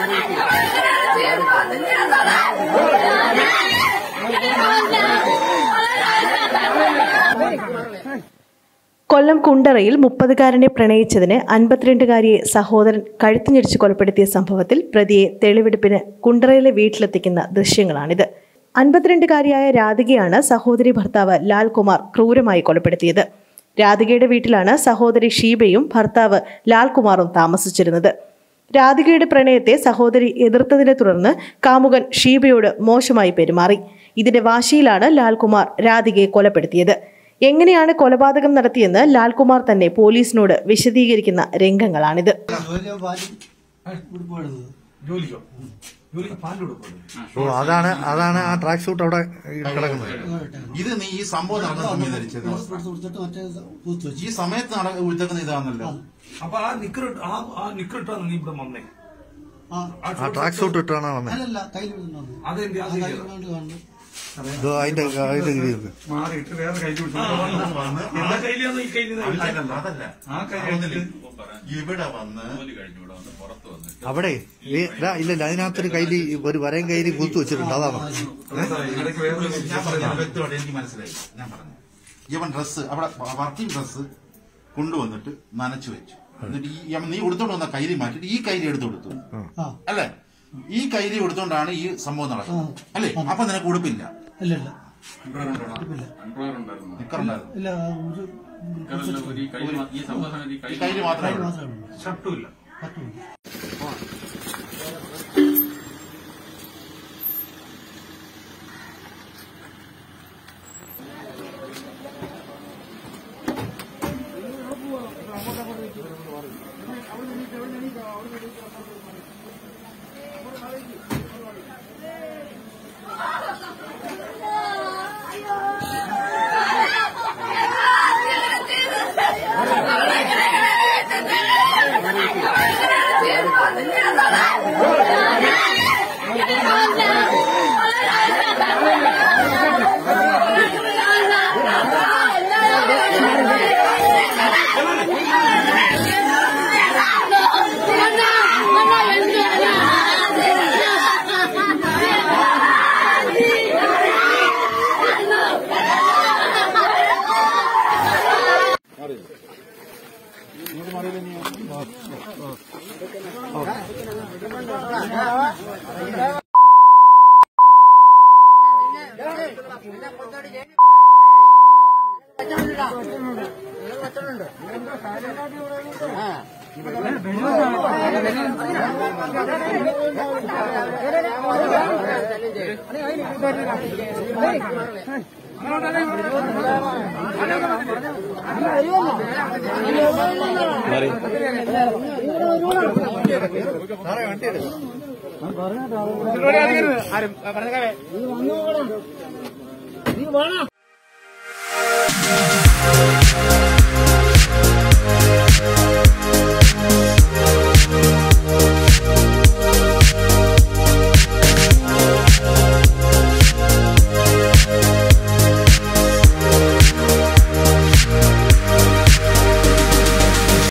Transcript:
കൊല്ലം കുണ്ടറയിൽ മുപ്പതുകാരനെ പ്രണയിച്ചതിന് അൻപത്തിരണ്ടുകാരിയെ സഹോദരൻ കഴുത്തിഞ്ഞിടിച്ച് കൊലപ്പെടുത്തിയ സംഭവത്തിൽ പ്രതിയെ തെളിവെടുപ്പിന് കുണ്ടറയിലെ വീട്ടിലെത്തിക്കുന്ന ദൃശ്യങ്ങളാണിത് അൻപത്തിരണ്ടുകാരിയായ രാധികയാണ് സഹോദരി ഭർത്താവ് ലാൽകുമാർ ക്രൂരമായി കൊലപ്പെടുത്തിയത് രാധികയുടെ വീട്ടിലാണ് സഹോദരി ഷീബയും ഭർത്താവ് ലാൽകുമാറും താമസിച്ചിരുന്നത് രാധികയുടെ പ്രണയത്തെ സഹോദരി എതിർത്തതിനെ തുടർന്ന് കാമുകൻ ഷീബയോട് മോശമായി പെരുമാറി ഇതിന്റെ വാശിയിലാണ് ലാൽകുമാർ രാധികയെ കൊലപ്പെടുത്തിയത് എങ്ങനെയാണ് കൊലപാതകം നടത്തിയെന്ന് ലാൽകുമാർ തന്നെ പോലീസിനോട് വിശദീകരിക്കുന്ന രംഗങ്ങളാണിത് ജോലിയോ പാലും ഉടുപ്പെടുന്നത് ജോലിക്കോ ജോലിക്ക് പാല് കൊടുക്കുമല്ലോ ഓ അതാണ് അതാണ് ആ ട്രാക്ക് സൂട്ട് അവിടെ കിടക്കുന്നത് ഇത് നീ ഈ സംഭവം നടന്ന സമയം ധരിച്ചത് കൊടുത്തിട്ട് മറ്റേ പൂത്ത് വെച്ചു ഈ സമയത്ത് നട ഉഴുത്തേക്കുന്ന ഇതാണല്ലോ അപ്പൊ ആ നിക്കർ ആ ആ നിക്കർ ഇട്ടാണ് നീ ഇവിടെ വന്നേ ആ ആ ട്രാക്ക് സൂട്ട് ഇട്ടാണ് വന്നത് അല്ലല്ല കയ്യിൽ വിടുന്നുണ്ട് അതെന്ത് ആ അത് കയ്യിൽ കൊണ്ട് കാണുന്നു ഇത് അതിന്റെ അതിന്റെ കീഴിൽ മാറിയിട്ട് വേറെ കയ്യിൽ പിടിച്ചു എന്റെ കയ്യിലാണോ ഈ കയ്യിൽ അതല്ല ആ കൈ അതൊന്നില്ല. ഇവിടെ വന്ന് അവിടെ ഈ ഇതാ, ഇല്ല ഇല്ല അതിനകത്തൊരു കയ്യിൽ ഒരു വരയും കയ്യിൽ കുത്തു വെച്ചിട്ടുണ്ട് അതാണ് ഇടയ്ക്ക് വേറെ ഞാൻ പറഞ്ഞു വ്യക്തമായിട്ട് എനിക്ക് മനസ്സിലായി ഞാൻ പറഞ്ഞു ഇവൻ ഡ്രസ്സ് അവിടെ വർക്കിംഗ് ഡ്രസ്സ് കൊണ്ടുവന്നിട്ട് നനച്ചു വെച്ചു എന്നിട്ട് ഈ യമൻ നീ എടുത്തോണ്ട് വന്ന കൈലി മാറ്റിട്ട് ഈ കൈലി എടുത്തു കൊടുത്തു ആ അല്ലേ ഈ കൈലി എടുത്തോണ്ടാണ് ഈ സംഭവം നടക്കുന്നത് അല്ലേ അപ്പൊ നിനക്ക് ഉടുപ്പില്ല ഇല്ല ഇല്ല നിക്കറുണ്ടായിരുന്നു ഇല്ല ഒരു ഈ കൈലി മാത്രമേ ഉള്ളൂ മാത്രമേ ഉള്ളൂ ഷർട്ടും ഇല്ല പറ്റുള്ളൂ